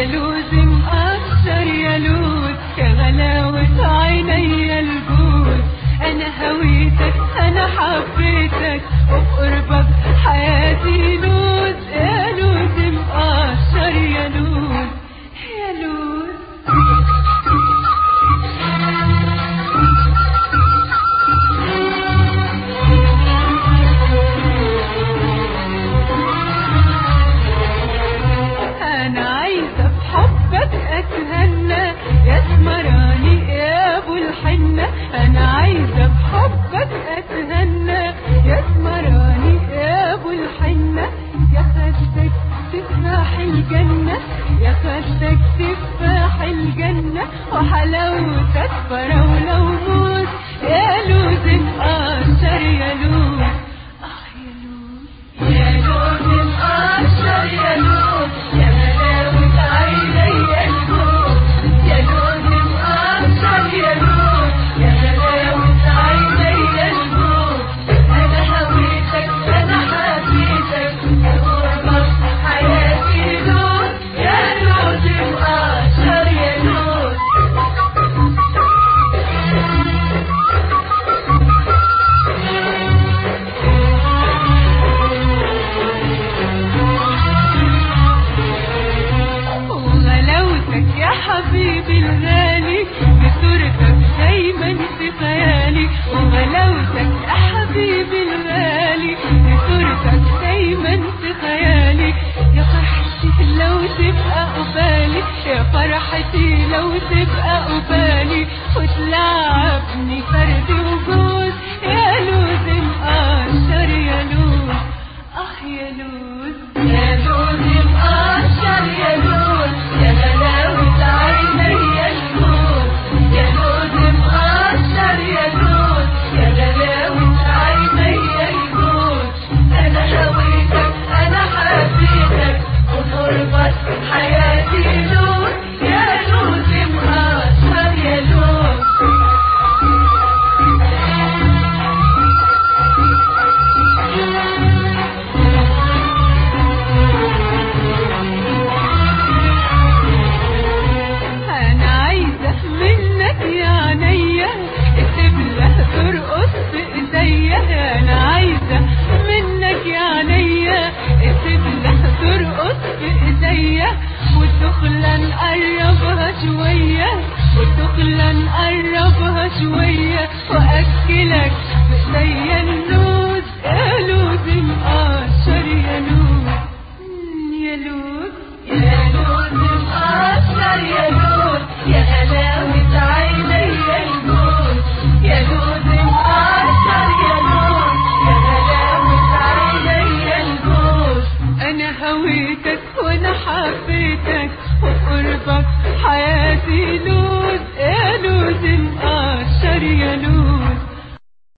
لوز مقشر يا لوز يا غلاوة عيني الجوز انا هويتك انا حبيتك وبقربك حياتي لوز يا لوز مقشر يا لوز يا لوز انا عايزه بحبك اتهنى يا اسمراني يا ابو الحنه انا عايزه بحبك اتهنى يا اسمراني يا ابو الحنه يا خدك تفاح الجنه يا خدك تفاح الجنه وحلاوتك فراوله وموز يا لوز مقشر يا لوز اه يا لوز يا لوز مقشر يا لوز يا غلاوة عيني الجوز يا لوز مقشر يا لوز يا غلاوة عيني الجوز أنا هويتك أنا حبيتك قربك حياتي لوز يا لوز مقشر يا لوز وغلاوتك يا حبيبي الغالي بصورتك دايما في خيالي وغلاوتك يا حبيبي الغالي بصورتك دايما في خيالي يا فرحتي لو تبقى قبالي يا فرحتي لو تبقى قبالي وتلعبني فرد وجوز يا لوز مقشر يا لوز اه يا لوز يا لوز مقشر يا لوز يا غلاوة عيني الجوز يا لوز مقشر يا لوز يا غلاوة عيني الجوز أنا هويتك أنا حبيتك وقربك حياتي لوز يا لوز مقشر يا لوز انا عايزه منك يا عينيا تبلى ترقص في ايديا انا عايزه منك يا عينيا تبلى ترقص في ايديا وتخلى نقربها شويه وتخلى نقربها